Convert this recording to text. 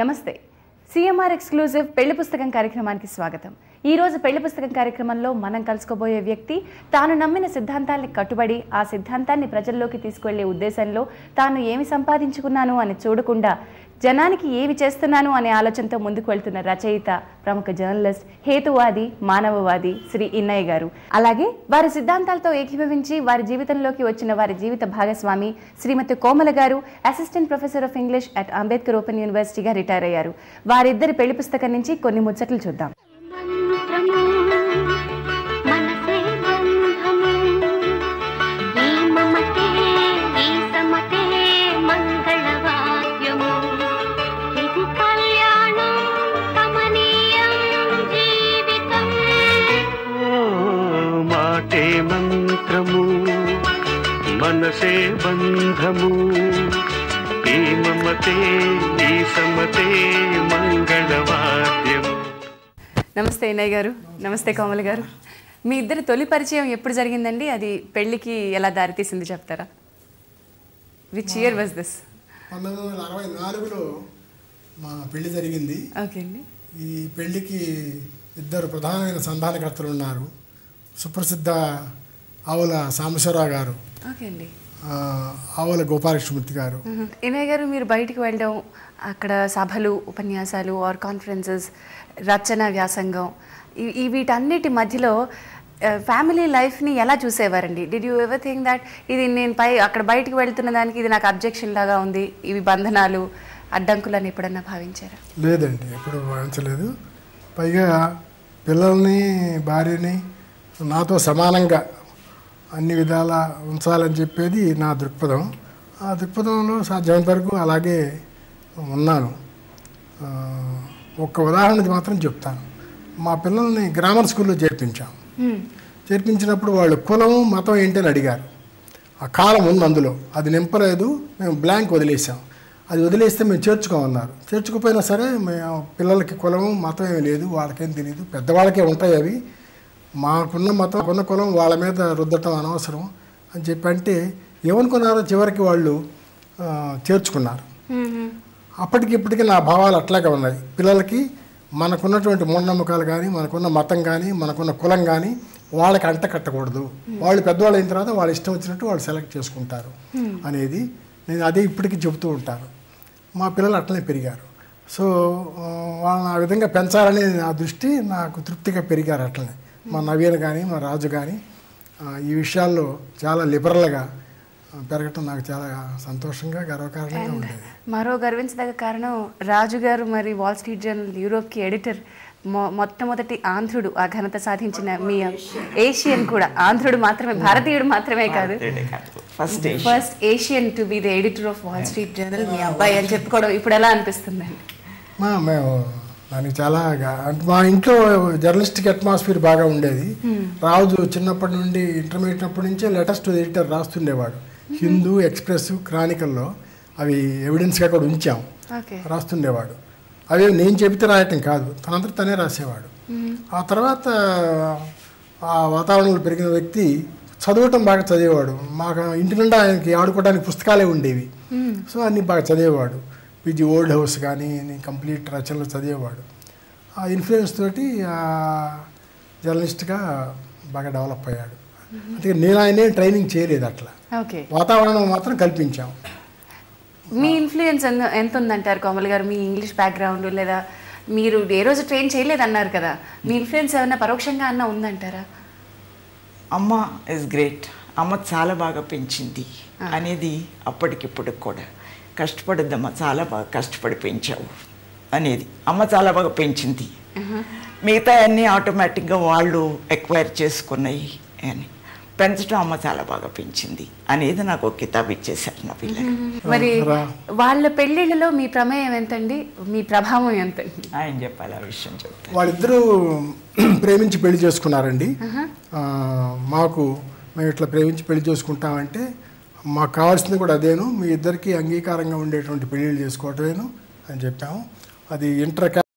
నమస్తే CMR exclusive పెళ్లి పుస్తకం కార్యక్రమానికి స్వాగతం ఈ రోజు పెళ్లి పుస్తకం కార్యక్రమంలో మనం కలుసుకోబోయే వ్యక్తి తాను నమ్మిన సిద్ధాంతాల్ని కట్టుబడి ఆ సిద్ధాంతాన్ని ప్రజల్లోకి తీసుకువెళ్లే ఉద్దేశంలో తాను ఏమి సంపాదించుకున్నాను అని చూడకుండా జనానికి ఏమి చేస్తున్నాను అనే ఆలోచనతో ముందుకు వెళ్తున్న రచయిత ప్రముఖ జర్నలిస్ట్ హేతువాది మానవవాది శ్రీ ఇన్నయ్య గారు అలాగే వారి సిద్ధాంతాలతో ఏకీభవించి వారి జీవితంలోకి వచ్చిన వారి జీవిత భాగస్వామి శ్రీమతి కోమల గారు assistant professor of English at Ambedkar open యూనివర్సిటీగా రిటైర్ అయ్యారు వారిద్దరి పెళ్లి పుస్తకం నుంచి కొన్ని ముచ్చట్లు చూద్దాం మంత్రము మనసే బంధము ఈ మమతే ఈ సమతే మంగళవాద్యము ఇది కళ్యాణం కమనీయం జీవితం ఓ మాటే మంత్రము మనసే బంధము ఈ మమతే ఈ సమతే మంగళవాద్యము నమస్తే ఇన్నయ్య గారు నమస్తే కోమల గారు మీ ఇద్దరి తొలి పరిచయం ఎప్పుడు జరిగిందండి అది పెళ్లికి ఎలా దారితీసింది చెప్తారా విచ్ ఇయర్ వాజ్ దిస్ పంతొమ్మిది వందల అరవై నాలుగులో మా పెళ్లి జరిగింది ఓకే అండి ఈ పెళ్లికి ఇద్దరు ప్రధానమైన సంధానకర్తలు ఉన్నారు సుప్రసిద్ధ ఆవుల సాంబశివరావు గారు ఓకే అండి ఆ, ఆవుల గోపాలకృష్ణమూర్తి గారు ఇనయ్ గారు మీరు బయటికి వెళ్ళడం అక్కడ సభలు ఉపన్యాసాలు ఆర్ కాన్ఫరెన్సెస్ రచన వ్యాసంగం ఈ- ఈ వీటన్నిటి మధ్యలో ఫ్యామిలీ లైఫ్ని ఎలా చూసేవారండి did you ever think that ఇది నేను పై అక్కడ బయటికి వెళ్తున్న దానికి ఇది నాకు అబ్జెక్షన్ లాగా ఉంది ఇవి బంధనాలు అడ్డంకులు అని ఎప్పుడన్నా భావించారా లేదండి ఎప్పుడు భావించలేదు పైగా పిల్లల్ని భార్యని నాతో సమానంగా అన్ని విధాల ఉంచాలని చెప్పేది నా దృక్పథం ఆ దృక్పథంలో సాధ్యమైనంత వరకు అలాగే ఉన్నాను ఆ, ఒక్క ఉదాహరణ మాత్రం చెప్తాను మా పిల్లల్ని గ్రామర్ స్కూల్లో చేర్పించాం చేర్పించినప్పుడు వాళ్ళు కులం మతం ఏంటని అడిగారు ఆ కాలం ఉంది అందులో అది నింపలేదు మేము బ్లాంక్ వదిలేసాం అది వదిలేస్తే మేము చేర్చుకోమన్నారు చేర్చుకోపోయినా సరే మేము పిల్లలకి కులం మతం ఏమీ లేదు వాళ్ళకేం తెలియదు పెద్దవాళ్ళకే ఉంటాయి అవి మాకున్న మతం కొన్న కులం వాళ్ళ మీద రుద్దటం అనవసరం అని చెప్పి అంటే ఏమనుకున్నారో చివరికి వాళ్ళు ఆ, చేర్చుకున్నారు అప్పటికి ఇప్పటికీ నా భావాలు అట్లాగే ఉన్నాయి పిల్లలకి మనకున్నటువంటి మూఢనమ్మకాలు కానీ మనకున్న మతం కానీ మనకున్న కులం కానీ వాళ్ళకి అంట కట్టకూడదు వాళ్ళు పెద్దవాళ్ళు అయిన తర్వాత వాళ్ళు ఇష్టం వచ్చినట్టు వాళ్ళు సెలెక్ట్ చేసుకుంటారు అనేది నేను అదే ఇప్పటికీ చెబుతూ ఉంటాను మా పిల్లలు అట్లనే పెరిగారు సో ఆ, వాళ్ళని ఆ విధంగా పెంచాలనే నా దృష్టి నాకు తృప్తిగా పెరిగారు అట్లనే మా నవీన్ కానీ మా రాజు కానీ ఆ, ఈ విషయాల్లో చాలా లిబరల్గా ఆ, పెరగటం నాకు చాలా సంతోషంగా గర్వకారణంగా ఉండేది మరో గర్వించదగ్గ కారణం రాజు గారు మరి వాల్ స్ట్రీట్ జర్నల్ యూరోప్కి ఎడిటర్ మొ మొట్టమొదటి ఆంధ్రుడు ఆ ఘనత సాధించిన మీ ఏషియన్ కూడా ఆంధ్రుడు మాత్రమే భారతీయుడు మాత్రమే కాదు first first Asian to be the editor of Wall Street Journal మీ అబ్బాయి అని చెప్పుకోవడం ఇప్పుడు ఎలా అనిపిస్తుందండి మా మేము దానికి చాలా గా- అంటే మా ఇంట్లో జర్నలిస్టిక్ అట్మాస్ఫియర్ బాగా ఉండేది రాజు చిన్నప్పటి నుండి ఇంటర్మీడియట్ అప్పటి నుంచే లెటర్స్ టు ఎడిటర్ రాస్తుండేవాడు హిందూ ఎక్స్ప్రెస్ క్రానికల్లో అవి ఎవిడెన్స్గా కూడా ఉంచాం ఓకే రాస్తుండేవాడు అవి నేను చెబితే రాయటం కాదు తనంతట తనే రాసేవాడు ఆ తర్వాత ఆ వాతావరణంలో పెరిగిన వ్యక్తి చదవటం బాగా చదివేవాడు మాకు ఇంటి నిండా ఆయనకి ఆడుకోవడానికి పుస్తకాలే ఉండేవి సో అన్నీ బాగా చదివేవాడు విజి ఓల్డ్ హౌస్ కానీ కంప్లీట్ రచనలు చదివేవాడు ఆ ఇన్ఫ్లుయెన్స్ తోటి ఆ జర్నలిస్ట్గా బాగా డెవలప్ అయ్యాడు అంటే నేను ఆయనే ట్రైనింగ్ చేయలేదు అట్లా ఓకే వాతావరణం మాత్రం కల్పించాం మీ ఇన్ఫ్లుయెన్స్ ఎంత ఎంత ఉందంటారు కోమల్ గారు మీ ఇంగ్లీష్ బ్యాక్గ్రౌండ్ లేదా మీరు ఏ రోజు ట్రైన్ చేయలేదు అన్నారు కదా మీ ఇన్ఫ్లుయెన్స్ ఏమైనా పరోక్షంగా అన్న ఉందంటారా అమ్మ ఇస్ గ్రేట్ అమ్మ చాలా బాగా పెంచింది అనేది అప్పటికిప్పుడు కూడా కష్టపడద్దమ్మ చాలా బాగా కష్టపడి పెంచావు అనేది అమ్మ చాలా బాగా పెంచింది మిగతా అన్నీ ఆటోమేటిక్గా వాళ్ళు ఎక్వైర్ చేసుకున్నాయి అని పెంచడం అమ్మ చాలా బాగా పెంచింది అనేది నాకు ఒక కితాబ్ ఇచ్చేశారు నా పిల్లలు మరి రా. వాళ్ళ పెళ్ళిళ్ళలో మీ ప్రమేయం ఎంతండి మీ ప్రభావం ఎంతండి ఆయన చెప్పాలి ఆ విషయం చెప్తాను వాళ్ళిద్దరూ ప్రేమించి పెళ్లి చేసుకున్నారండి ఆ, మాకు మేము ఇట్లా ప్రేమించి పెళ్లి చేసుకుంటామంటే మాకు కావాల్సింది కూడా అదేను మీ ఇద్దరికి అంగీకారంగా ఉండేటువంటి పెళ్ళిళ్ళు చేసుకోవటమేను అని చెప్పాము అది ఇంటర్